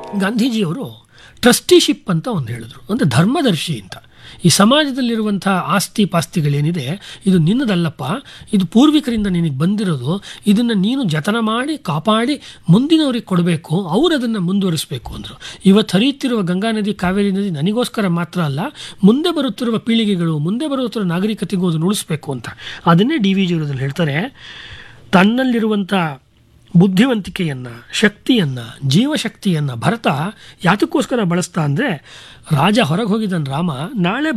ಗಾಂಧೀಜಿಯವರು ಟ್ರಸ್ಟಿಶಿಪ್ ಅಂತ ಒಂದು ಹೇಳಿದ್ರು ಅಂದರೆ ಧರ್ಮದರ್ಶಿ ಅಂತ ಈ ಸಮಾಜದಲ್ಲಿರುವಂಥ ಆಸ್ತಿ ಪಾಸ್ತಿಗಳೇನಿದೆ ಇದು ನಿನ್ನದಲ್ಲಪ್ಪ ಇದು ಪೂರ್ವಿಕರಿಂದ ನಿನಗೆ ಬಂದಿರೋದು ಇದನ್ನು ನೀನು ಜತನ ಮಾಡಿ ಕಾಪಾಡಿ ಮುಂದಿನವ್ರಿಗೆ ಕೊಡಬೇಕು ಅವರು ಅದನ್ನು ಮುಂದುವರಿಸಬೇಕು ಅಂದರು ಇವತ್ತು ಹರಿಯುತ್ತಿರುವ ಗಂಗಾ ನದಿ ಕಾವೇರಿ ನದಿ ನನಗೋಸ್ಕರ ಮಾತ್ರ ಅಲ್ಲ ಮುಂದೆ ಬರುತ್ತಿರುವ ಪೀಳಿಗೆಗಳು ಮುಂದೆ ಬರುತ್ತಿರುವ ನಾಗರಿಕತೆಗೂ ಅದನ್ನು ಉಳಿಸ್ಬೇಕು ಅಂತ ಅದನ್ನೇ ಡಿ ವಿ ಜಿಯವರಲ್ಲಿ ಹೇಳ್ತಾರೆ ತನ್ನಲ್ಲಿರುವಂಥ ಬುದ್ಧಿವಂತಿಕೆಯನ್ನು ಶಕ್ತಿಯನ್ನು ಜೀವಶಕ್ತಿಯನ್ನು ಭರತ ಯಾತಕ್ಕೋಸ್ಕರ ಬಳಸ್ತಾ ಅಂದರೆ ರಾಜ ಹೊರಗೆ ಹೋಗಿದ್ದಾನೆ ರಾಮ ನಾಳೆ